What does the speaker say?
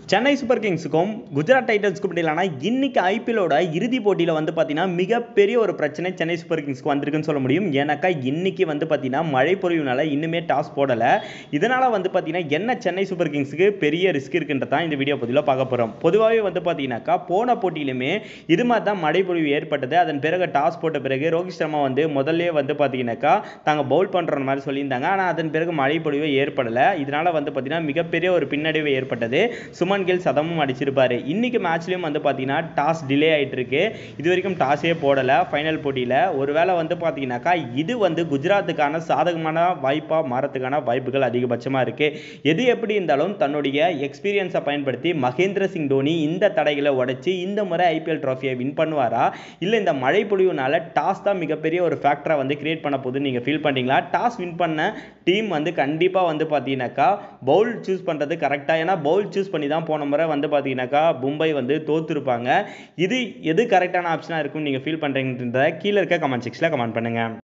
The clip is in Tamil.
சென்னை சூப்பர் கிங்ஸுக்கும் குஜராத் டைட்டன்ஸ்க்கும் இடையிலான இன்னைக்கு ஐபிஎலோட இறுதி போட்டியில் வந்து பார்த்தீங்கன்னா மிகப்பெரிய ஒரு பிரச்சனை சென்னை சூப்பர் கிங்ஸ்க்கு வந்திருக்குன்னு சொல்ல முடியும் ஏன்னாக்கா இன்னைக்கு வந்து பார்த்தீங்கன்னா மழை பொழிவுனால இன்னுமே டாஸ் போடலை இதனால் வந்து பார்த்தீங்கன்னா என்ன சென்னை சூப்பர் கிங்ஸுக்கு பெரிய ரிஸ்க் இருக்குன்றதான் இந்த வீடியோ பதிவில் பார்க்க போகிறோம் பொதுவாகவே வந்து பார்த்தீங்கன்னாக்கா போன போட்டியிலுமே இது மாதிரி தான் மழை பொழிவு ஏற்பட்டது அதன் பிறகு டாஸ் போட்ட பிறகு ரோஹித் சர்மா வந்து முதல்ல வந்து பார்த்தீங்கன்னாக்கா தாங்க பவுல் பண்ணுற மாதிரி சொல்லியிருந்தாங்க ஆனால் அதன் பிறகு மழை பொழிவு ஏற்படலை இதனால் வந்து பார்த்தீங்கன்னா மிகப்பெரிய ஒரு பின்னடைவு ஏற்பட்டது சுமன் கில் சதமும் அடிச்சிருப்பாரு இன்னைக்கு மேட்ச்லேயும் வந்து பார்த்தீங்கன்னா டாஸ் டிலே ஆகிட்டு இருக்கு இது வரைக்கும் டாஸே போடலை ஃபைனல் போட்டியில் ஒருவேளை வந்து பார்த்தீங்கன்னாக்கா இது வந்து குஜராத்துக்கான சாதகமான வாய்ப்பாக மாறத்துக்கான வாய்ப்புகள் அதிகபட்சமாக இருக்கு எது எப்படி இருந்தாலும் தன்னுடைய எக்ஸ்பீரியன்ஸை பயன்படுத்தி மகேந்திர சிங் தோனி இந்த தடைகளை உடைச்சி இந்த முறை ஐபிஎல் ட்ராஃபியை வின் பண்ணுவாரா இல்லை இந்த மழை பொழிவுனால டாஸ் தான் மிகப்பெரிய ஒரு ஃபேக்டரை வந்து கிரியேட் பண்ண போகுதுன்னு நீங்கள் ஃபீல் பண்ணுறீங்களா டாஸ் வின் பண்ண டீம் வந்து கண்டிப்பாக வந்து பார்த்தீங்கன்னாக்கா பவுல் சூஸ் பண்ணுறது கரெக்டாக ஏன்னா பவுல் சூஸ் பண்ணி தான் போன முறை வந்து பார்த்தீங்கன்னாக்கா மும்பை வந்து தோத்துருப்பாங்க இது எது கரெக்டான ஆப்ஷனாக இருக்கும்னு நீங்கள் ஃபீல் பண்ணுறீங்கன்றத கீழே இருக்க கமெண்ட் செக்ஷனில் கமெண்ட் பண்ணுங்கள்